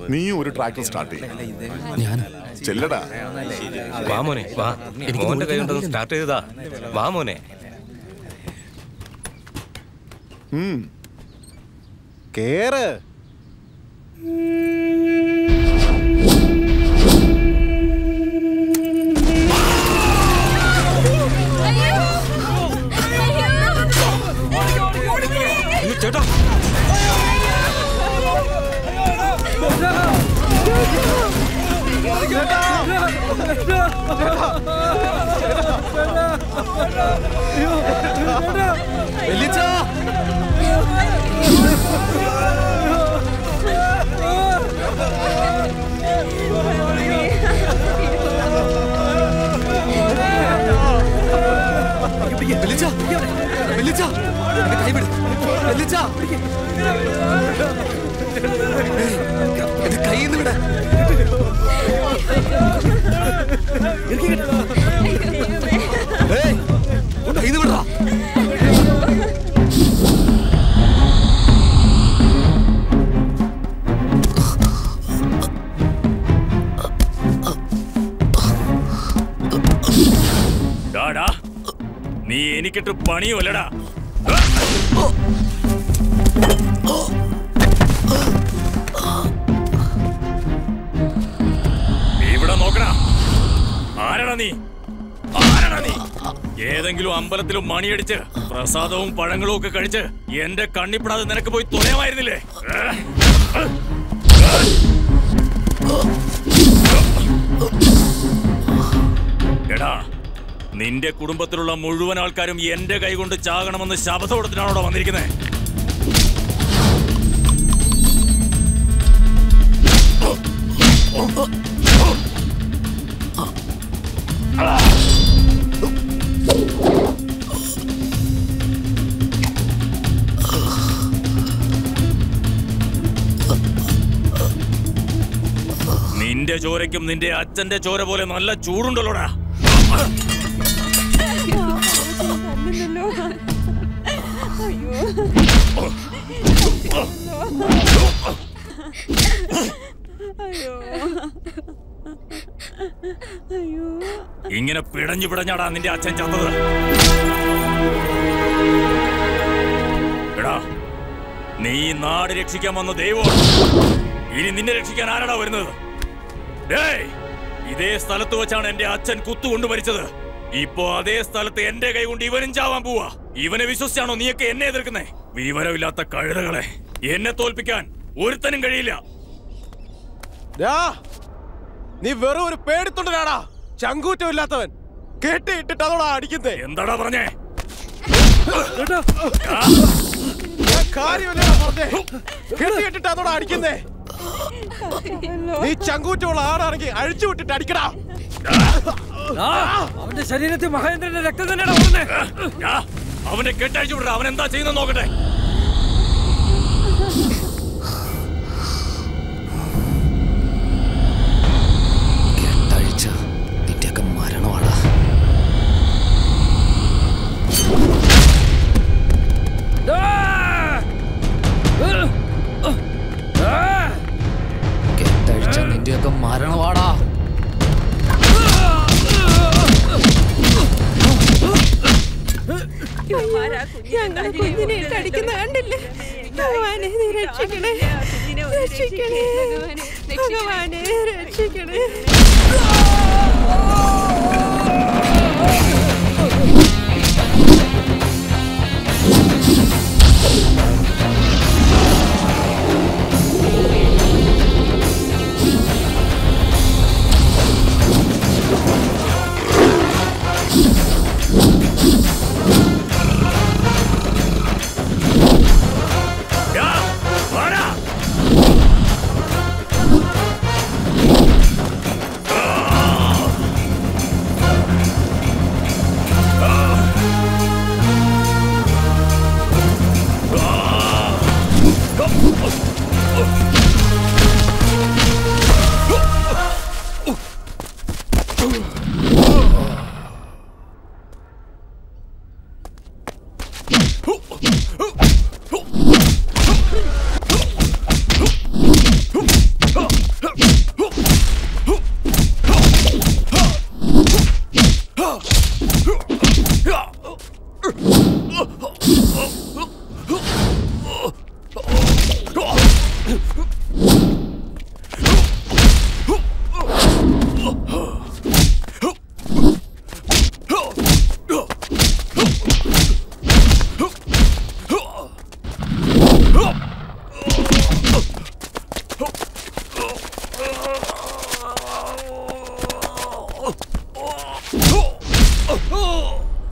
നീയും ഒരു tractor start ചെയ്യും ഞാൻ ചെല്ലടാ വാ മോനെ വാ മോന്റെ കൈ കൊണ്ടൊന്ന് സ്റ്റാർട്ട് ചെയ്തതാ വാ മോനെ കേറ് ചേട്ടാ കയ്യിൽ നിന്ന് വിട കയ്യിൽ നിന്ന് വിടാ ഡാടാ നീ എനിക്കിട്ട് പണിയുമല്ലടാ ഇവിടെ നോക്കടാ ആരാടാ നീ ആരാടാ നീ ഏതെങ്കിലും അമ്പലത്തിലും മണിയടിച്ച് പ്രസാദവും പഴങ്ങളും ഒക്കെ കഴിച്ച് എന്റെ കണ്ണിപ്പെടാതെ നിനക്ക് പോയി തുണയമായിരുന്നില്ലേ എടാ നിന്റെ കുടുംബത്തിലുള്ള മുഴുവൻ ആൾക്കാരും എന്റെ കൈകൊണ്ട് ചാകണമെന്ന് ശപഥോടത്തിനാണോടാ വന്നിരിക്കുന്നത് നിന്റെ ചോരയ്ക്കും നിന്റെ അച്ഛന്റെ ചോര പോലെ നല്ല ചൂടുണ്ടല്ലോടാ ഇങ്ങനെ പിടഞ്ഞു പിടഞ്ഞാടാ നിന്റെ അച്ഛൻ ചത്തത് എടാ നീ ഈ നാട് രക്ഷിക്കാൻ വന്ന ദൈവമാണ് ഇനി നിന്നെ രക്ഷിക്കാൻ ആരാടാ വരുന്നത് ഡേയ് ഇതേ സ്ഥലത്ത് വെച്ചാണ് എന്റെ അച്ഛൻ കുത്തുകൊണ്ട് മരിച്ചത് ഇപ്പോ അതേ സ്ഥലത്ത് എന്റെ കൈ കൊണ്ട് ഇവനും ചാവാൻ പോവാ ഇവനെ വിശ്വസിച്ചാണോ നീയൊക്കെ എന്നെ എതിർക്കുന്നേ വിവരമില്ലാത്ത കഴുതകളെ എന്നെ തോൽപ്പിക്കാൻ ഒരുത്തനും കഴിയില്ല ഡാ, നീ വെറും ഒരു പേടിത്തൊണ്ടനാടാ ചങ്കൂറ്റം ഇല്ലാത്തവൻ കെട്ടിയിട്ടിട്ട് അതോടാ അടിക്കുന്നേ എന്താടാ പറഞ്ഞേ ഞാൻ കാര്യമല്ലടാ പറഞ്ഞേ കെട്ടിയിട്ടിട്ട് അതോടാ അടിക്കുന്നേ നീ ചങ്കൂറ്റമുള്ള ആടാണെങ്കിൽ അഴിച്ചു വിട്ടിട്ട് അടിക്കടാ അവന്റെ ശരീരത്തിൽ മഹേന്ദ്രന്റെ രക്തം തന്നെയാണ് ഓടുന്നേ ആ, അവനെ കെട്ടഴിച്ചു വിട അവൻ എന്താ ചെയ്യുന്നത് നോക്കട്ടെ കെട്ടഴിച്ച നിന്റെയൊക്കെ മരണമാടാ കെട്ടഴിച്ച നിന്റെയൊക്കെ മരണമാടാ ഞങ്ങളെ കുഞ്ഞിനെ ഇട്ടടിക്കുന്ന കണ്ടില്ലേ ഭഗവാനെ നീ രക്ഷിക്കണേ രക്ഷിക്കണേ ഭഗവാനെ രക്ഷിക്കണേ യാ, വാടാ.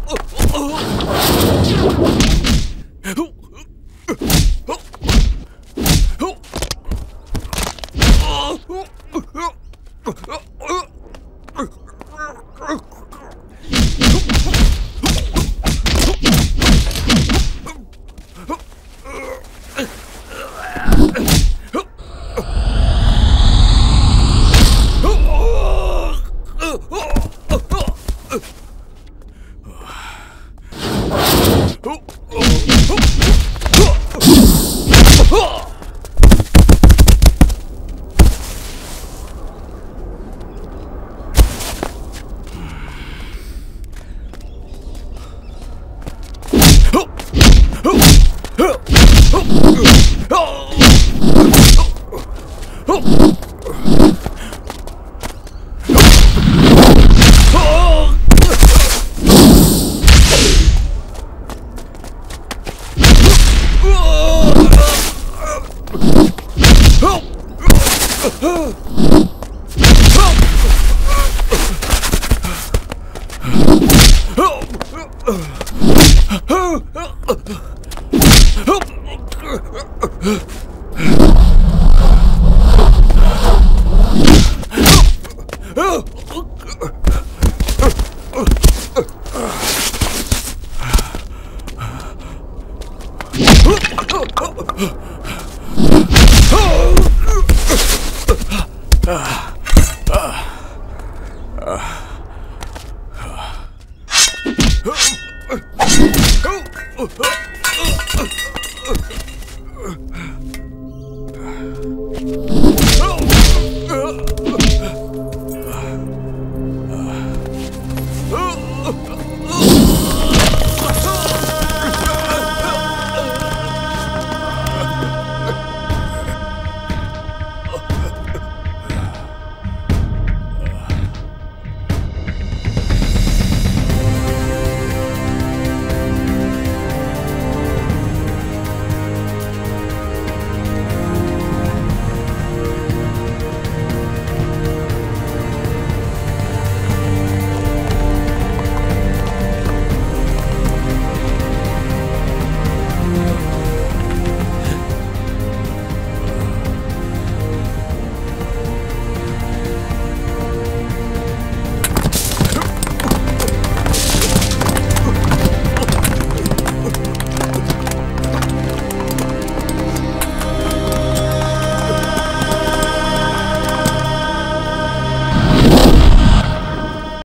Oh!